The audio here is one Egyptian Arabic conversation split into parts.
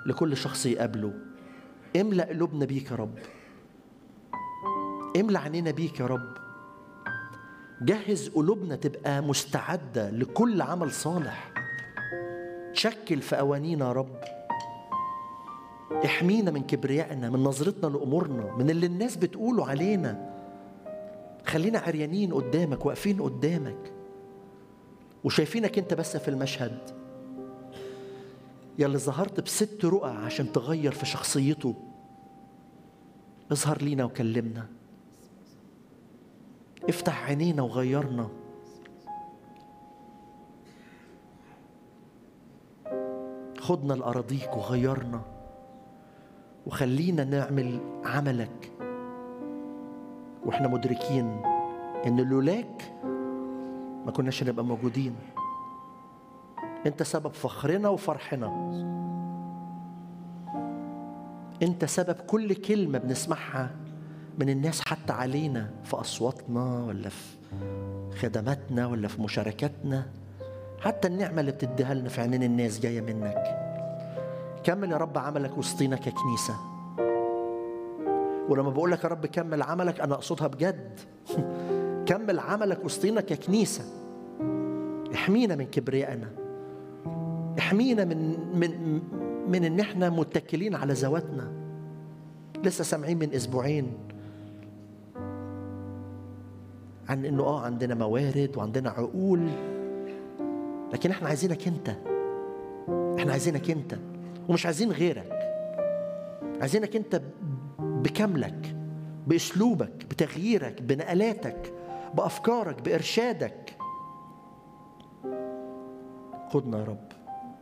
لكل شخص يقابله املأ قلوبنا بيك يا رب املأ عينينا بيك يا رب جهز قلوبنا تبقى مستعدة لكل عمل صالح تشكل في أوانينا يا رب احمينا من كبريائنا من نظرتنا لأمورنا من اللي الناس بتقوله علينا خلينا عريانين قدامك واقفين قدامك وشايفينك انت بس في المشهد يا اللي ظهرت بست رؤى عشان تغير في شخصيته اظهر لينا وكلمنا افتح عينينا وغيرنا خدنا لأراضيك وغيرنا وخلينا نعمل عملك واحنا مدركين ان لولاك ما كناش هنبقى موجودين انت سبب فخرنا وفرحنا انت سبب كل كلمه بنسمعها من الناس حتى علينا في اصواتنا ولا في خدماتنا ولا في مشاركاتنا حتى النعمه اللي بتديها لنا في عينين الناس جايه منك كمل يا رب عملك وسطينا ككنيسه ولما بقول لك يا رب كمل عملك انا اقصدها بجد كمل عملك وسطينا ككنيسه احمينا من كبريائنا احمينا من من من ان احنا متكلين على ذواتنا لسه سامعين من اسبوعين عن انه اه عندنا موارد وعندنا عقول لكن احنا عايزينك انت احنا عايزينك انت ومش عايزين غيرك عايزينك انت بكاملك باسلوبك بتغييرك بنقلاتك بافكارك بارشادك خدنا يا رب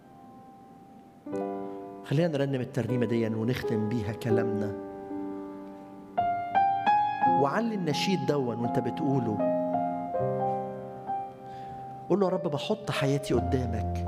خلينا نرنم الترنيمه دي ونختم بيها كلامنا وعلي النشيد دون وانت بتقوله قول له يا رب بحط حياتي قدامك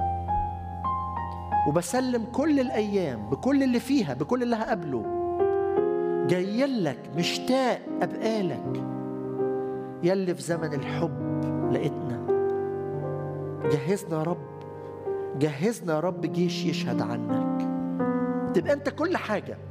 وبسلم كل الايام بكل اللي فيها بكل اللي هقابله جاي لك مشتاق ابقى لك يلي في زمن الحب لقيتنا جهزنا يا رب جهزنا يا رب جيش يشهد عنك تبقى انت كل حاجه